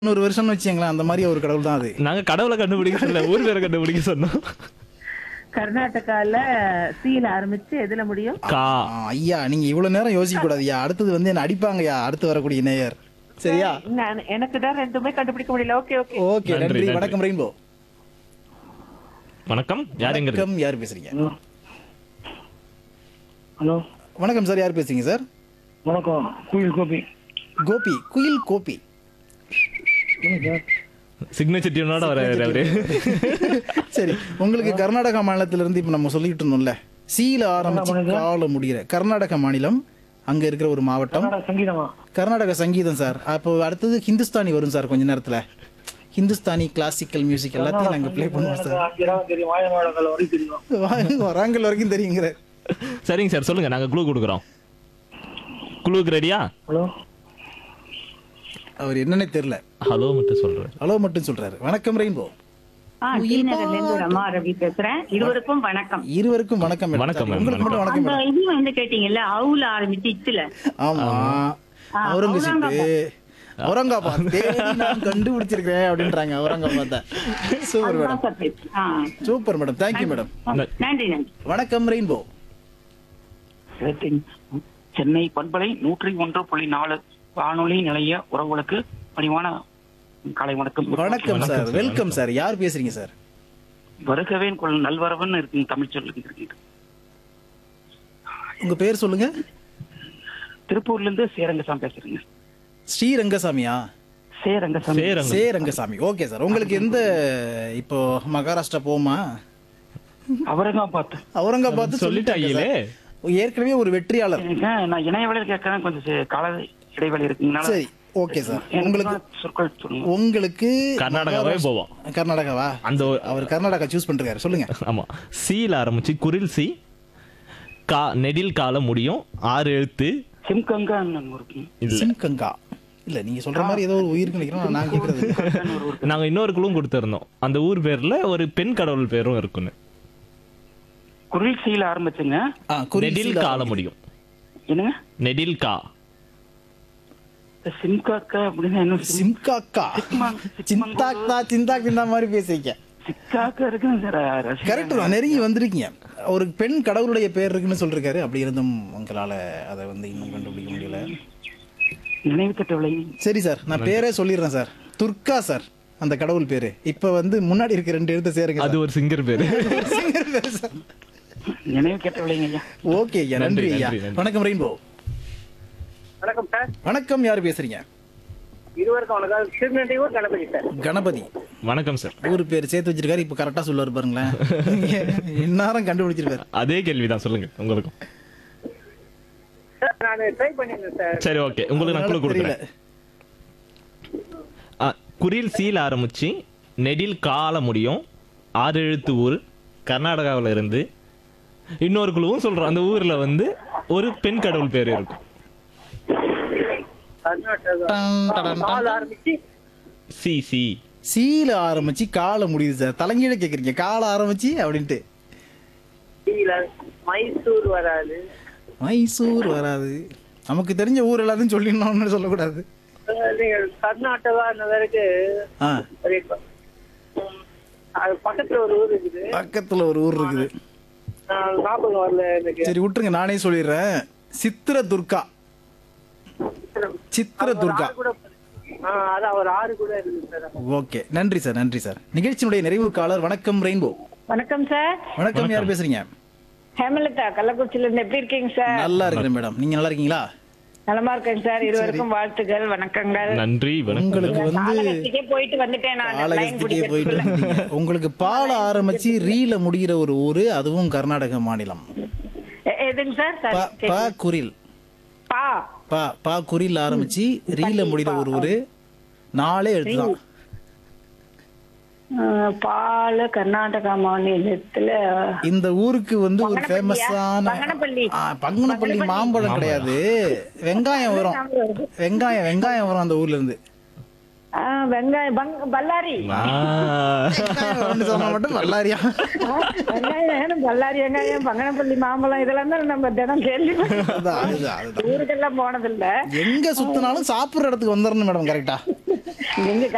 நூறு வருஷம்னு வச்சுங்களேன் அந்த மாதிரி ஒரு கடவுள் தான் அது நாங்க கடவுளை கண்டுபிடிக்க சொல்ல ஊர் பேரை கண்டுபிடிக்க சொன்னோம் கர்நாடகால சீல ஆரம்பிச்சு எதுல முடியும் கா ஆ, ஐயா நீங்க இவ்வளவு நேரம் யோசிக்க கூடாதுயா அடுத்தது வந்து என்ன அடிப்பாங்கய்யா அடுத்து வரக்கூடிய நேயர் சரியா நான் எனக்கு தான் ரெண்டுமே கண்டுபிடிக்க முடியல ஓகே ஓகே ஓகே நன்றி, நன்றி நன்றி. வணக்கம் ரெயின்போ வணக்கம் யார் எங்க இருக்கு? வணக்கம் யார் பேசுறீங்க ஹலோ வணக்கம் சார் யார் பேசுறீங்க சார் வணக்கம் குயில் கோபி கோபி குயில் கோபி சொல்லுங்க சார் சிக்னேச்சர் டியூனோட வர அவரு சரி உங்களுக்கு கர்நாடகா மாநிலத்துல இருந்து இப்ப நம்ம சொல்லிட்டு இருந்தோம்ல சீல ஆரம்பிச்சு கால முடிகிற கர்நாடக மாநிலம் அங்க இருக்கிற ஒரு மாவட்டம் கர்நாடக சங்கீதமா கர்நாடக சங்கீதம் சார் அப்போ அடுத்தது ஹிந்துஸ்தானி வரும் சார் கொஞ்ச நேரத்துல ஹிந்துஸ்தானி கிளாசிக்கல் மியூசிக் எல்லாத்தையும் நாங்க ப்ளே பண்ணுவோம் சார் அஞ்சு இடம் தெரியும் மாயமாடங்கள் வரைக்கும் தெரியும் வராங்கல் வரைக்கும் தெரியுங்கிற சரிங்க சார் சொல்லுங்க நாங்க குளூ கொடுக்குறோம் குளூக்கு ரெடியா ஹலோ அவர் என்னன்னே தெரியல ஹலோ மட்டும் சொல்றேன் ஹலோ மட்டும் சொல்றாரு வணக்கம் ரெயின்போ ஆ டி நகர்ல இருந்து ஒரு அம்மா ரவி பேசுறேன் இருவருக்கும் வணக்கம் இருவருக்கும் வணக்கம் மேடம். வணக்கம் மேம், உங்களுக்கு மட்டும் வணக்கம் அந்த மேடம். இது வந்து கேட்டீங்கல்ல அவுல ஆரம்பிச்சு இச்சுல ஆமா அவுரங்கசீப் அவுரங்காபாத் தேடி நான் கண்டுபிடிச்சிருக்கேன் அப்படின்றாங்க அவுரங்காபாத்த சூப்பர் மேடம் அதுதான் சார் பேசு. ஆ. சூப்பர் மேடம் தேங்க்யூ மேடம் நன்றி நன்றி வணக்கம் ரெயின்போ சென்னை பண்பலை நூற்றி ஒன்று புள்ளி நாலு வானொலி நிலைய உறவுகளுக்கு பணிவான காலை வணக்கம் வணக்கம் சார் வெல்கம் சார் யார் பேசுறீங்க சார் வருகவே கொள் நல்வரவன் இருக்கு தமிழ் சொல்லுங்க இருக்கு உங்க பேர் சொல்லுங்க திருப்பூர்ல இருந்து சேரங்கசாமி பேசுறேங்க ஸ்ரீரங்கசாமியா சேரங்கசாமி சேரங்க சே ரங்கசாமி ஓகே சார் உங்களுக்கு எந்த இப்போ மகாராஷ்டிரா போமா அவரங்காபாத் அவுரங்காபாத் சொல்லிட்டாங்களே ஏற்கனவே ஒரு வெற்றியாளர் எனக்கு நான் இணைய வழியில் கேட்கறேன் கொஞ்சம் சே- கால இடைவெளி இருக்குங்கனால சரி ஓகே சார் எனக்கு உங்களுக்கு சொற்கள் சொல்லுங்க உங்களுக்கு கர்நாடகாவே போவோம் கர்நாடகாவா அந்த ஒரு- அவர் கர்நாடகா சூஸ் பண்ணிருக்காரு சொல்லுங்க ஆமா சீல ஆரம்பிச்சு குரில் சி கா நெடில் கால முடியும் ஆறு எழுத்து சிம்கங்கா இருக்குங்க இல்ல சிம்கங்கா இல்ல நீங்க சொல்ற மாதிரி ஏதோ ஒரு உயிருக்கு நினைக்கிறோம் நான் கேக்குறது சிம்கங்கான்னு ஒரு ஊர். நாங்க இன்னொரு குழுவும் கொடுத்திருந்தோம் அந்த ஊர் பேர்ல ஒரு பெண் கடவுள் பேரும் இருக்குன்னு குரில் சீல ஆரம்பிச்சுங்க ஆ, குறில் நெடில் சீலா. கால முடியும் என்னங்க நெடில் கா இந்த சிம்காக்கா அப்படின்னு என்ன சிம்- சிம்காக்கா சிக்மாங்- சிந்தாக்தா சிந்தாக் இந்த மாதிரி பேசிக்க சிக்காக்கா இருக்குங்க சார் ரஷ்யா. கரெக்ட் தான் நெருங்கி வந்திருக்கீங்க ஒரு பெண் கடவுளுடைய பேர் இருக்குன்னு சொல்லிருக்காரு அப்படி இருந்தும் உங்களால அதை வந்து இன்னும் கண்டுபிடிக்க முடியல நினைவு தட்டவில்லை சரி சார் நான் பேரே சொல்லிடுறேன் சார் துர்கா சார் அந்த கடவுள் பேரு இப்ப வந்து முன்னாடி இருக்க ரெண்டு எழுத்து சேருங்க அது ஒரு சிங்கர் பேரு சிங்கர் பேரு சார் நினைவு கேட்டவில்லைங்க ஐயா ஓகே ஐயா நன்றி நன்றி, ஐயா நன்றி, நன்றி. வணக்கம் ரெயின்போ வணக்கம் சார் வணக்கம் யார் பேசுறீங்க இருவருக்கும் வணக்கம் திருநெல்வேலூர் கணபதி சார் கணபதி வணக்கம் சார் ஊர் பேர் சேர்த்து வச்சிருக்காரு இப்ப கரெக்டா சொல்லுவாரு பாருங்களேன் இந்நேரம் கண்டுபிடிச்சிருக்காரு அதே கேள்விதான் சொல்லுங்க உங்களுக்கும் சார் நான் ட்ரை பண்ணியிருந்தேன் சார் சரி ஓகே உங்களுக்கு நான் குழு அதனால தெரியல கொடுக்குறேன் ஆ, குரில் சீல ஆரம்பிச்சு நெடில் கால முடியும் ஆறு எழுத்து ஊர் கர்நாடகாவுல இருந்து இன்னொரு குழுவும் சொல்றோம் அந்த ஊர்ல வந்து ஒரு பெண் கடவுள் பேர் இருக்கும் கர்நாடகா டன், டன், கால் டன். ஆரம்பிச்சு சி சி சீல ஆரம்பிச்சு காலை முடியுது சார் தலைங்கீழ கேக்குறீங்க காலை ஆரம்பிச்சு அப்படின்ட்டு கீழ மைசூர் வராது மைசூர் வராது நமக்கு தெரிஞ்ச ஊர் எல்லாத்தையும் சொல்லிடணும்னு சொல்லக்கூடாது அஹ் நீங்க கர்நாடகா வரைக்கு ஆ ஒரு இப்ப- ம், அது பக்கத்துல ஒரு ஊர் இருக்குது பக்கத்துல ஒரு ஊர் இருக்குது அஹ் ஞாபகம் வரல எனக்கு சரி விட்டுருங்க நானே சொல்லிடுறேன் சித்திர துர்கா சித்திர துர்கா ஆறு கூட அஹ் அது அவர் ஆறு கூட இருக்குது சார் ஓகே நன்றி சார் நன்றி சார் நிகழ்ச்சியினுடைய நிறைவு காலர் வணக்கம் ரெயின்போ வணக்கம் சார் வணக்கம் யார் பேசுறீங்க ஹேமலதா கள்ளக்குறிச்சில இருந்து எப்படி இருக்கீங்க சார் நல்லா இருக்கிறேன் மேடம் நீங்க நல்லா இருக்கீங்களா நலமா இருக்கேன் சார் இருவருக்கும் வாழ்த்துக்கள் வணக்கங்கள் நன்றி வணக்கம் உங்களுக்கு வந்து காலகஸ்திக்கே போயிட்டு வந்துட்டேன் நான் லைன் காலகஸ்திக்கே போயிட்டு பிடிக்கிறதுக்குள்ள வந்தீங்க. உங்களுக்கு பால ஆரம்பிச்சு ரீல முடிகிற ஒரு ஊரு அதுவும் கர்நாடக மாநிலம் எ- எதுங்க சார் சார் ப- ப குரில் பா பா பா குறில் ஆரம்பிச்சு ரீல முடிகிற ஒரு ஊரு நாலே எழுத்துதான் அஹ், பால கர்நாடகா மாநிலத்துல இந்த ஊருக்கு வந்து ஒரு ஃபேமஸான பங்கனப்பள்ளி. பங்கனப்பள்ளி மாம்பழம் கிடையாது வெங்காயம் வரும் வெங்காயம் வெங்காயம் வரும் அந்த ஊர்ல இருந்து அஹ், வெங்காயம் பங்க- பல்லாரி ஆ, வெங்காயம் வரும்னு சொன்னா மட்டும் வல்லாரியா வெங்காயம் வேணும் பல்லாரி வெங்காயம் பங்கனப்பள்ளி மாம்பழம் இதெல்லாம் தான் நம்ம தினம் கேள்வி அதுதான் அதுதான் அதுதான் ஊருக்கெல்லாம் போனதில்ல எங்க சுத்தினாலும் சாப்பிடுற இடத்துக்கு வந்துடணும் மேடம் கரெக்டா எங்க